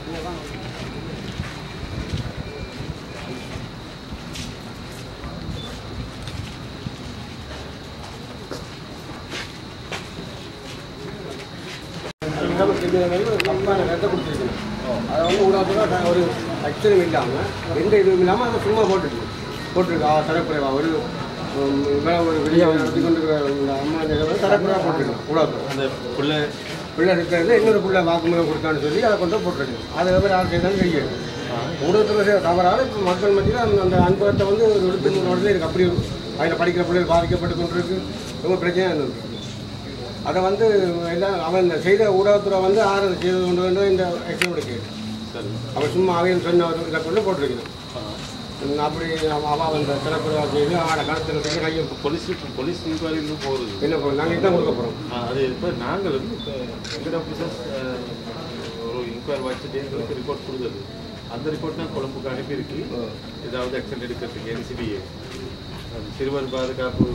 தப்பான கருத்தை கொடுத்துருக்கணும் அதை வந்து உலகத்துல ஒரு அச்சரம் இல்லாமல் எந்த இதுவும் இல்லாமல் அதை சும்மா போட்டுருக்கு போட்டிருக்கு ஆ தரக்குறைவா ஒரு உம், இவ்வளவு ஒரு வெளியே நடத்தி கொண்டு இருக்கிற இந்த அம்மா இதை வந்து தரக்குறைவா போட்டிருக்கணும் உலகத்தில் அந்த பிள்ளை பிள்ளை இருக்கிறது இன்னொரு பிள்ளை வாக்குமூலம் கொடுத்தான்னு சொல்லி அதை கொண்டு போட்டிருக்கு அதை எவர் யார் செய்தாலும் தெரியாது ஊடகத்தில் செய்ய தவறால் இப்போ மக்கள் மத்தியில் அந்த அந்த அனுபவத்தை வந்து ஒரு எழுத்து நூறு இருக்கு அப்படி அதில் படிக்கிற பிள்ளைகள் பாதிக்கப்பட்டு கொண்டு இருக்கு ரொம்ப பிரச்சனையாக இருந்திருக்கு அதை வந்து எல்லாம் அவன் இந்த செய்த ஊடகத்துறை வந்து ஆறு செய்து கொண்டு வந்து இந்த எக்ஸாம் கேட்டு சரி அவன் சும்மா அவன் சொன்ன ஒரு இதை கொண்டு போட்டிருக்கணும் உம், அப்படி அவன் அவன் அந்த சிறப்பு செய்து அவனை கருத்தில் செய்து கையை போலீஸ் போலீஸ் இன்கொயரின்னு போகிறது என்ன பண்ண நாங்கள் இதான் கொடுக்க போகிறோம் அது இப்போ நாங்களும் இப்போ எங்கட ஆஃபீஸர்ஸ் ஒரு இன்கொயர் வச்சுட்டு எங்களுக்கு ரிப்போர்ட் கொடுத்தது அந்த ரிப்போர்ட் தான் கொழும்புக்கு அனுப்பியிருக்கு ஏதாவது ஆக்ஷன் எடுக்கிறதுக்கு என்சிபிஏ சிறுவர் பாதுகாப்பு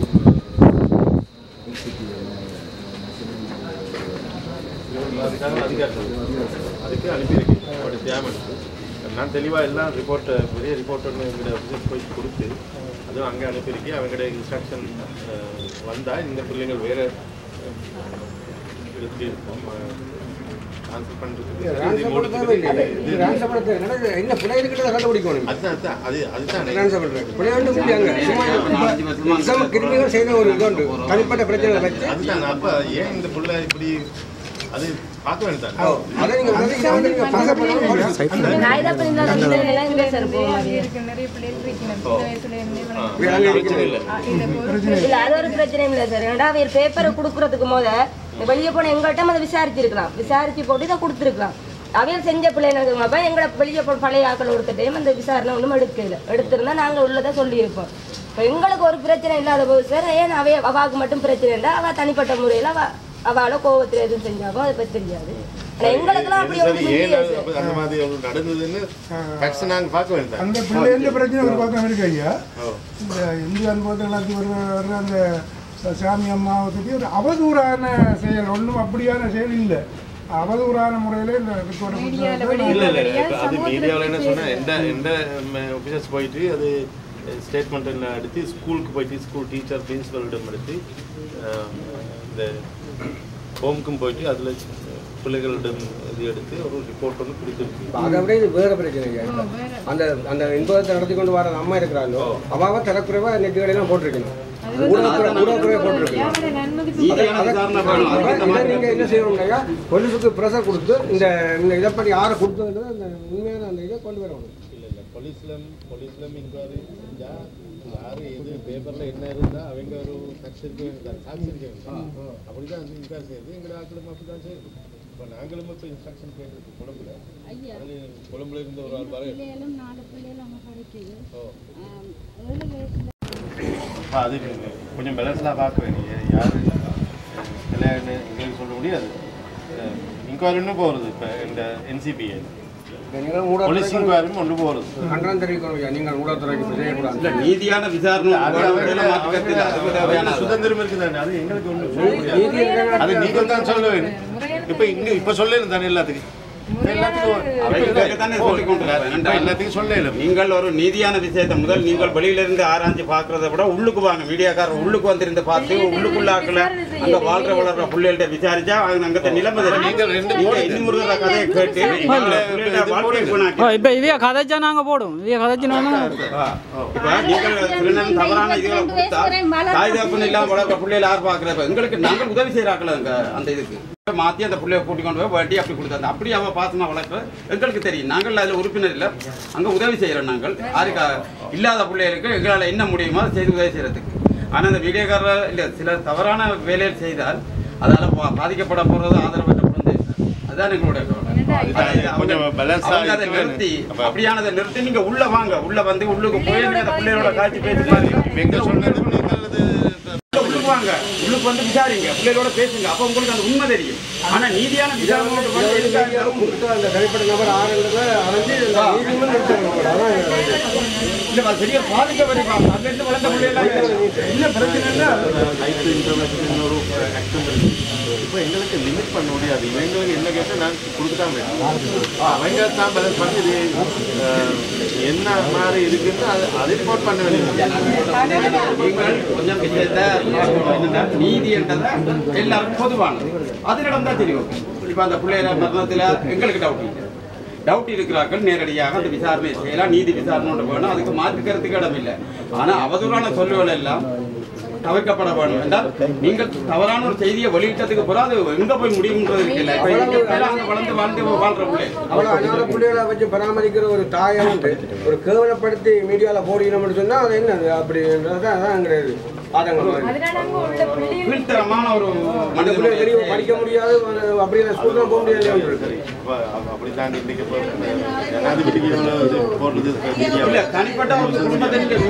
சிறுவர் பாதுகாப்பு அதிகாரிகள் அதுக்கு அனுப்பியிருக்கு அவருடைய தேவை நான் தெளிவாக எல்லாம் ரிப்போர்ட்டை பெரிய ரிப்போர்ட் ஒன்று எங்களுடைய ஆஃபீஸர் போய் கொடுத்து அதுவும் அங்கே அனுப்பியிருக்கேன் அவங்களுடைய இன்ஸ்ட்ரக்ஷன் வந்தால் இந்த பிள்ளைங்கள் வேறு எழுதி ஆன்சர் ரான்சம் பண்ண தேவை இல்லை இது ரான்சம் பண்ண தேவை இல்லை. என்ன பிள்ளை இருக்கிறத கண்டுபிடிக்கணும் அதுதான் அதுதான் அது அதுதான் ரான்சம் பண்ணுறது பிள்ளை வந்து முடியாங்க சும்மா எக்ஸாம் கிருமிகள் செய்த ஒரு இது உண்டு தனிப்பட்ட பிரச்சனை வச்சு அதுதான் அப்ப ஏன் இந்த புள்ள இப்படி அது பார்க்க வேண்டாம் ஓ, அதை நீங்கள் வந்து இதை வந்து நீங்கள் பசங்க பண்ணணும் நான் இதை பண்ணி தான் எல்லாம் இங்கே சார் போவோம் இருக்கு நிறைய பிள்ளைகள் இருக்கணும் சின்ன வயசுல இருந்தே வளர்ந்து. அங்கே இருக்கிறது இல்ல ஒரு இல்ல அது ஒரு பிரச்சனையும் இல்லை சார் ரெண்டாவது ஒரு பேப்பரை கொடுக்கறதுக்கு போத வெளியே போன எங்கள்கிட்ட அதை விசாரிச்சிருக்கலாம் விசாரிச்சு போட்டு இதை கொடுத்துருக்கலாம் அவையில் செஞ்ச பிள்ளைங்க அப்போ எங்களை வெளியே போ பழைய ஆக்கள் ஒருத்தட்டையும் அந்த விசாரணை ஒன்றும் எடுக்கல எடுத்திருந்தா நாங்கள் உள்ளதை சொல்லியிருப்போம் இப்போ எங்களுக்கு ஒரு பிரச்சனை இல்லாத போது சார் ஏன் அவைய அவாவுக்கு மட்டும் பிரச்சனை இல்லை அவள் தனிப்பட்ட முறையில் அவ அவளை கோவத்தில் எதுவும் செஞ்சாவோ அதை பற்றி தெரியாது ஆனால் எங்களுக்கெல்லாம் அப்படி சரி ஒன்றும் ஏன் இல்லையே அது சார் அப்ப அந்த மாதிரி ஒரு நடந்ததுன்னு ஃபேக்ட்ஸ் நாங்க பார்க்க வேண்டாம் அந்த பிள்ளைங்க பிரச்சனை ஒரு பக்கம் இருக்கு ஐயா ஓ. இந்த இந்திய அனுபவத்தில் எல்லாத்தையும் வர்ற வர்ற அந்த ச- சாமி அம்மாவை பற்றி ஒரு அவதூறான செயல் ஒன்றும் அப்படியான செயல் இல்லை அவதூறான முறையில் இந்த ரிப்போர்ட்டை மீடியால கொடுத்தது இல்ல இல்ல வெளியே இப்ப அது மீடியாவில் என்ன சொன்னா எந்த எந்த ஆஃபீஸர்ஸ் போயிட்டு அது ஸ்டேட்மெண்ட் எல்லாம் எடுத்து ஸ்கூலுக்கு போயிட்டு ஸ்கூல் டீச்சர் பிரின்சிபலிடம் எடுத்து அஹ், இந்த ஹோம்க்கும் போயிட்டு அதில் பிள்ளைகளிடம் இது எடுத்து ஒரு ரிப்போர்ட் ஒன்று கொடுத்துருக்கு அதை விட இது வேற பிரச்சனை ஐயா. அந்த அந்த இன்பத்தை நடத்தி கொண்டு வர அம்மா இருக்கிறாங்களோ அவாவை தரக்குறைவா நெட்டுகளெல்லாம் போட்டிருக்கணும் ஊடகத்துறை ஊடகத்துறையை போட்டிருக்கணும் அவரை நன்மதி இதை நீங்க என்ன செய்யணும்னாக்கா போலீஸுக்கு ப்ரெஷர் கொடுத்து இந்த இந்த இதைப்படி யாரை கொடுத்தது அந்த உண்மையான அந்த இதை கொண்டு வரணும் இல்லை இல்லை போலீஸ்ல போலீஸ்ல இன்கொயரி செஞ்சா யாரு எது பேப்பர்ல என்ன இருந்தா அவங்க ஒரு சாட்சி இருக்க வேண்டியது சாட்சி இருக்க வேண்டியது அப்படிதான் வந்து இன்கொயரி செய்யுது எங்களை ஆக்களும் அப்படிதான் செய்யுது இப்போ நாங்களும் இப்போ இன்ஸ்ட்ரக்ஷன் கேட்டிருக்கு கொழும்புல அதுல கொழும்புல இருந்து ஒரு ஆள் வர பிள்ளைகளும் நாலு பிள்ளைகளும் அங்கே படிக்குது ஓ. ஆம், ஏழு வயசுல அப்ப அது கொஞ்சம் பேலன்ஸ்டாக பார்க்க வேண்டிய யார் கல்யாணம் எங்களுக்கு சொல்ல முடியாது இன்கொயரின்னு போகிறது இப்போ இந்த என்சிபிஏ நீங்கள் போலீஸ் ஊடகத்துறை இன்கொயரியும் ஒன்று போகிறது கண்டனம் தெரிவிக்கணும் ஐயா. நீங்கள் ஊடகத்துறைக்கு இப்படி செய்யக்கூடாது இல்ல நீதியான விசாரணை மாற்று கருத்து இல்லை. அதுக்கு தேவையான சுதந்திரம் இருக்குதானே அது எங்களுக்கு ஒன்றும் சொல்ல முடியாது அது நீங்கள் தான் சொல்ல வேணும் இப்போ இங்கே இப்போ சொல்லணும் தானே எல்லாத்துக்கும் இப்ப எல்லாத்துக்கும் அவைகளுக்கு தானே சொல்லிக் கொண்டிருக்கிறேன். இப்ப எல்லாத்துக்கும் சொல்லணும் நீங்கள் ஒரு நீதியான விஷயத்தை முதல் நீங்கள் வெளியில இருந்து ஆராய்ச்சி பார்க்கறத விட உள்ளுக்கு வாங்க மீடியாக்காரர் உள்ளுக்கு வந்திருந்து பார்த்து உள்ளுக்குள்ள ஆக்கல அங்க வாழ்ற வளர்ற பிள்ளைகள்ட்ட விசாரிச்சா அவங்க அங்கத்த நிலைமை தெரியும். நீங்கள் ரெண்டு நீங்க இன்னும் முருகர கதையை கேட்டு பிள்ளைகள வாழ்க்கையை குணாக்கி இப்போ இவைய கதைச்சா நாங்கள் போடுவோம் இவைய கதைச்சினா இப்ப நீங்கள் திருநன் தவறான இதுகளை கொடுத்தா தாய் தகப்பன் இல்லாம வளர்க்குற பிள்ளைகளை யார் பார்க்கறப்ப எங்களுக்கு நாங்கள் உதவி செய்யறாங்கள அங்க அந்த இதுக்கு மாத்தி அந்த பிள்ளைய கூட்டி கொண்டு போய் வட்டி அப்படி கொடுத்தாங்க அப்படி அவ பாசமா வளர்க்க எங்களுக்கு தெரியும் நாங்கள் அதுல உறுப்பினர் இல்லை அங்க உதவி செய்யறோம் நாங்கள் யாருக்கா இல்லாத பிள்ளைகளுக்கு எங்களால என்ன முடியுமோ அதை செய்து உதவி செய்யறதுக்கு ஆனா அந்த வீடியோக்காரர் இல்ல சில தவறான வேலைகள் செய்தால் அதால பா- பாதிக்கப்பட போறது ஆதரவற்ற குழந்தை அதுதான் எங்களுடைய கவலை. அதுதான் இது அவங்க- கொஞ்சம் balance ஆ அவங்க அதை இருக்கு. நிறுத்தி அப்ப- அப்படியானதை நிறுத்தி நீங்க உள்ள வாங்க உள்ள வந்து உள்ளுக்கு போய் அந்த பிள்ளையோட காட்சி பேசி பாருங்க எங்க சொன்னது நீங்கள் அது வாங்க உள்ளுக்கு வந்து விசாரிங்க பிள்ளைகளோட பேசுங்க அப்ப உங்களுக்கு அந்த உண்மை தெரியும் ஆனா நீதியான விசாரணை வந்து எதுக்காக இருந்தாலும் கொடுத்த அந்த தனிப்பட்ட நபர் ஆறுன்றத அடைஞ்சு இந்த நீதிமன்றம் நிறுத்தணும் அதான் இல்ல அது பெரிய பாதிக்க வருமா அதுல இருந்து வளர்ந்த பிள்ளைகள் என்ன பிரச்சனை இல்லை ரைட் டு இன்ஃபர்மேஷன் ஒரு ஆக்ஷன் இருக்கு இப்போ எங்களுக்கு லிமிட் பண்ண முடியாது இவங்களுக்கு என்ன கேட்டால் நான் கொடுத்துட்டாங்க அவங்க தான் பேலன்ஸ் பண்ணி இது அஹ், என்ன மாதிரி இருக்குன்னு அதை அதை ரிப்போர்ட் பண்ண வேண்டியது நீங்கள் கொஞ்சம் விஷயத்தை என்னன்னா, நீதி என்றதை எல்லாருக்கும் பொதுவானது அது நடந்தா தெரியும் இப்ப அந்த பிள்ளைய மரணத்துல எங்களுக்கு டவுட் இல்லை டவுட் இருக்கிறார்கள் நேரடியாக அந்த விசாரணை செய்யலாம் நீதி விசாரணை ஒன்று வேணும் அதுக்கு மாற்று கருத்துக்கு இடம் இல்லை ஆனா அவதூறான சொல்லுகள் எல்லாம் தவிர்க்கப்பட வேண்டும் என்றால் நீங்கள் தவறான ஒரு செய்தியை வெளியிட்டதுக்கு பிறகு அது எங்க போய் முடியும்ன்றது இருக்குல்ல இப்ப எங்க பேர் அங்க வளர்ந்து வாழ்ந்து வாழ்ற பிள்ளை அவ்வளோ அனாத பிள்ளைகளை வச்சு பராமரிக்கிற ஒரு தாயை வந்து ஒரு கேவலப்படுத்தி மீடியாவில் போடினோம்னு சொன்னால் அது என்னது அப்படின்றது தான் அதான் எங்களுடைய ஆதங்கமாக இருக்கு. அதனால அங்க உள்ள பிள்ளைகள் கீழ்த்தரமான ஒரு அந்த பிள்ளை தெரியும் மனிதனுடைய படிக்க முடியாது அப்படியே ஸ்கூலில் போக முடியாது சரி அப்போ அப்படித்தான் இன்னைக்கு இப்போ ஜனாதிபதிக்கு இவ்வளோ இது போடுறது இல்ல தனிப்பட்ட ஒரு குடும்பத்தின்